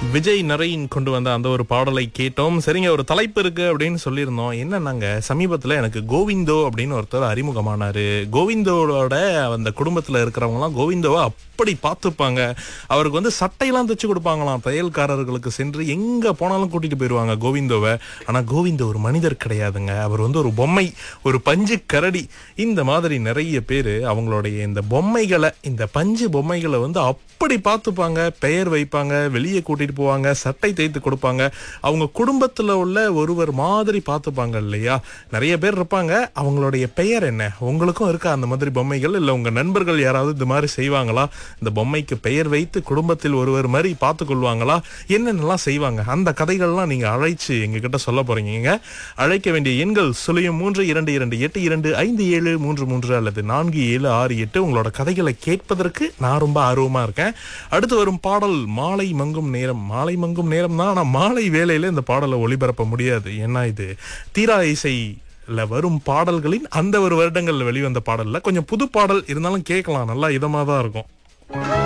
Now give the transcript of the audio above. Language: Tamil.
விஜய் நரேன் கொண்டு வந்த அந்த ஒரு பாடலை கேட்டோம் சரிங்க ஒரு தலைப்பு இருக்கு அப்படின்னு சொல்லியிருந்தோம் என்னன்னாங்க சமீபத்துல எனக்கு கோவிந்தோ அப்படின்னு ஒருத்தர் அறிமுகமானாரு கோவிந்தோட அந்த குடும்பத்துல இருக்கிறவங்கலாம் கோவிந்தோவை அப்படி பார்த்துப்பாங்க அவருக்கு வந்து சட்டையெல்லாம் தைச்சு கொடுப்பாங்களாம் தையல்காரர்களுக்கு சென்று எங்க போனாலும் கூட்டிட்டு போயிருவாங்க கோவிந்தோவை ஆனா கோவிந்தோ ஒரு மனிதர் கிடையாதுங்க அவர் வந்து ஒரு பொம்மை ஒரு பஞ்சு கரடி இந்த மாதிரி நிறைய பேர் அவங்களுடைய இந்த பொம்மைகளை இந்த பஞ்சு பொம்மைகளை வந்து அப்படி பார்த்துப்பாங்க பெயர் வைப்பாங்க வெளியே கூட்டிட்டு போவாங்க சட்டை தைத்து கொடுப்பாங்க அவங்க குடும்பத்துல உள்ள ஒருவர் மாதிரி பார்த்துப்பாங்க இல்லையா நிறைய பேர் இருப்பாங்க அவங்களுடைய பெயர் என்ன உங்களுக்கும் இருக்கா அந்த மாதிரி பொம்மைகள் இல்ல உங்க நண்பர்கள் யாராவது இந்த மாதிரி செய்வாங்களா இந்த பொம்மைக்கு பெயர் வைத்து குடும்பத்தில் ஒருவர் மாதிரி பார்த்து கொள்வாங்களா என்னென்னலாம் செய்வாங்க அந்த கதைகள்லாம் நீங்க அழைச்சு எங்ககிட்ட சொல்ல போறீங்க அழைக்க வேண்டிய எண்கள் சுழியம் மூன்று இரண்டு இரண்டு எட்டு இரண்டு ஐந்து ஏழு மூன்று மூன்று அல்லது நான்கு ஏழு ஆறு எட்டு உங்களோட கதைகளை கேட்பதற்கு நான் ரொம்ப ஆர்வமா இருக்கேன் அடுத்து வரும் பாடல் மாலை மங்கும் நேரம் மாலை மங்கும் நேரம் தான் ஆனா மாலை வேளையில இந்த பாடலை ஒளிபரப்ப முடியாது ஏன்னா இது தீரா இசை ல வரும் பாடல்களின் அந்த ஒரு வருடங்கள்ல வெளிவந்த பாடல்ல கொஞ்சம் புது பாடல் இருந்தாலும் கேட்கலாம் நல்லா இதமா தான் இருக்கும்